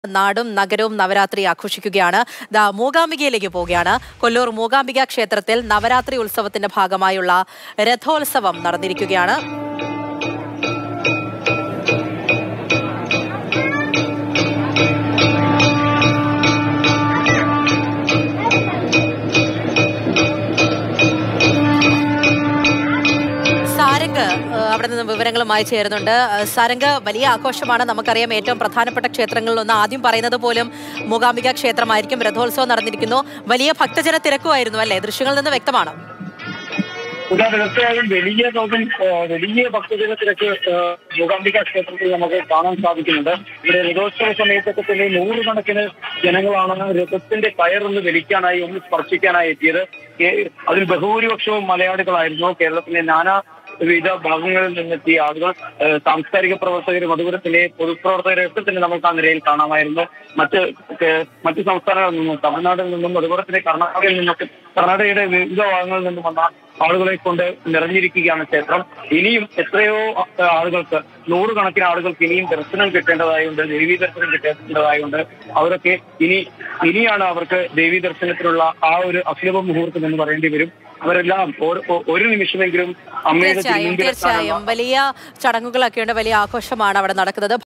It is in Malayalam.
നാടും നഗരവും നവരാത്രി ആഘോഷിക്കുകയാണ് ദാ മൂകാംബികയിലേക്ക് പോവുകയാണ് കൊല്ലൂർ മൂകാംബിക ക്ഷേത്രത്തിൽ നവരാത്രി ഉത്സവത്തിന്റെ ഭാഗമായുള്ള രഥോത്സവം നടന്നിരിക്കുകയാണ് സാരംഗ് ഏഹ്, അവിടെ നിന്ന് വിവരങ്ങളുമായി ചേരുന്നുണ്ട് ഏഹ്, സാരംഗ് വലിയ ആഘോഷമാണ് നമുക്കറിയാം ഏറ്റവും പ്രധാനപ്പെട്ട ക്ഷേത്രങ്ങളിലൊന്ന് ആദ്യം പറയുന്നത് പോലും മൂകാംബിക ക്ഷേത്രമായിരിക്കും രഥോത്സവം നടന്നിരിക്കുന്നു വലിയ ഭക്തജന തിരക്കുമായിരുന്നു അല്ലേ ദൃശ്യങ്ങളിൽ നിന്ന് വ്യക്തമാണ് ഇതാ തീർച്ചയായും വലിയ തോതിൽ ആ, വലിയ ഭക്തജനത്തിലേക്ക് ആ, മൂകാംബിക ക്ഷേത്രത്തിൽ നമുക്ക് കാണാൻ സാധിക്കുന്നുണ്ട് ഇവിടെ രഥോത്സവ സമയത്തൊക്കെ തന്നെ നൂറുകണക്കിന് ജനങ്ങളാണ് രഥത്തിന്റെ കയറൊന്ന് വലിക്കാനായി ഒന്ന് സ്പർശിക്കാനായി എത്തിയത് ഏ- അതിൽ ബഹുഭൂരിപക്ഷവും മലയാളികളായിരുന്നു കേരളത്തിലെ നാനാ വിവിധ ഭാഗങ്ങളിൽ നിന്നെത്തിയ ആളുകൾ ആ, സാംസ്കാരിക പ്രവർത്തകരും അതുപോലെ തന്നെ പൊതുപ്രവർത്തകരും ഒക്കെ തന്നെ നമുക്ക് ആ നിലയിൽ കാണാമായിരുന്നു മറ്റ് കേ- മറ്റ് സംസ്ഥാനങ്ങളിൽ നിന്നും തമിഴ്നാട്ടിൽ നിന്നും അതുപോലെ തന്നെ കർണാടകയിൽ നിന്നൊക്കെ കർണാടകയുടെ വിവിധ ഭാഗങ്ങളിൽ നിന്നും വന്ന ആളുകളെ കൊണ്ട് നിറഞ്ഞിരിക്കുകയാണ് ക്ഷേത്രം ഇനിയും എത്രയോ അഹ് ആളുകൾക്ക് നൂറുകണക്കിന് ആളുകൾക്ക് ഇനിയും ദർശനം കിട്ടേണ്ടതായുണ്ട് ദേവീ ദർശനം കിട്ടേണ്ടതായുണ്ട് അവരൊക്കെ ഇനി ഇനിയാണ് അവർക്ക് ദേവീ ദർശനത്തിനുള്ള ആ ഒരു അസുലഭ മുഹൂർത്തം എന്ന് പറയേണ്ടി വരും അവരെല്ലാം ഒരു- ഒരു നിമിഷമെങ്കിലും അമ്മയുടെ തീർച്ചയായും തിരുമുമ്പിൽ എത്താനുള്ള തീർച്ചയായും വലിയ ചടങ്ങുകളൊക്കെയുണ്ട് വലിയ ആഘോഷമാണ് അവിടെ നടക്കുന്നത്